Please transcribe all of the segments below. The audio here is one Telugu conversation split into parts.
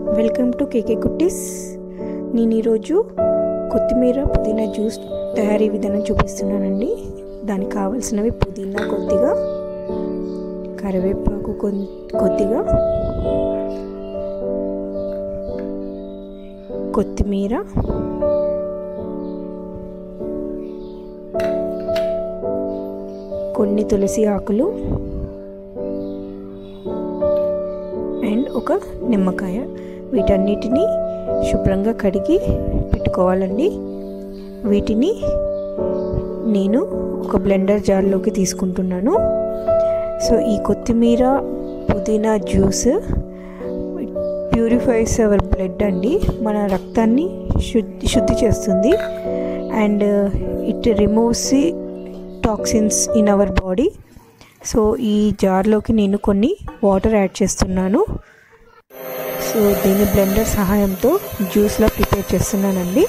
వెల్కమ్ టు కేకే కుట్టీస్ నేను ఈరోజు కొత్తిమీర పుదీనా జ్యూస్ తయారీ విధానం చూపిస్తున్నానండి దానికి కావాల్సినవి పుదీనా కొద్దిగా కరివేపాకు కొన్- కొద్దిగా కొత్తిమీర కొన్ని తులసి ఆకులు అండ్ ఒక నిమ్మకాయ వీటన్నిటిని శుభ్రంగా కడిగి పెట్టుకోవాలండి వీటిని నేను ఒక బ్లెండర్ జార్లోకి తీసుకుంటున్నాను సో ఈ కొత్తిమీర పుదీనా జ్యూస్ ప్యూరిఫైస్ అవర్ బ్లడ్ అండి మన రక్తాన్ని శుద్ధి శుద్ధి చేస్తుంది and it removes toxins in our body so ఈ జార్లోకి నేను కొన్ని వాటర్ యాడ్ చేస్తున్నాను సో దీని బ్లెండర్ సహాయంతో జ్యూస్లా ప్రిపేర్ చేస్తున్నానండి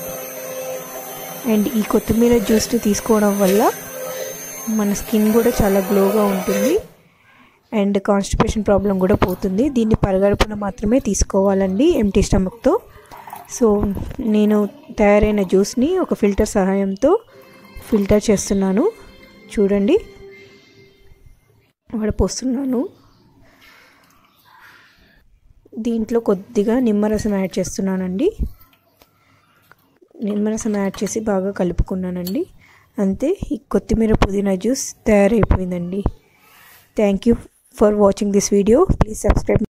అండ్ ఈ కొత్తిమీర జ్యూస్ని తీసుకోవడం వల్ల మన స్కిన్ కూడా చాలా గ్లోగా ఉంటుంది అండ్ కాన్స్టిపేషన్ ప్రాబ్లం కూడా పోతుంది దీన్ని పరగడుపున మాత్రమే తీసుకోవాలండి ఎంటీ స్టమక్తో సో నేను తయారైన జ్యూస్ని ఒక ఫిల్టర్ సహాయంతో ఫిల్టర్ చేస్తున్నాను చూడండి వడపోస్తున్నాను దీంట్లో కొద్దిగా నిమ్మరసం యాడ్ చేస్తున్నానండి నిమ్మరసం యాడ్ చేసి బాగా కలుపుకున్నానండి అంతే ఈ కొత్తిమీర పుదీనా జ్యూస్ తయారైపోయిందండి thank you for watching this video please subscribe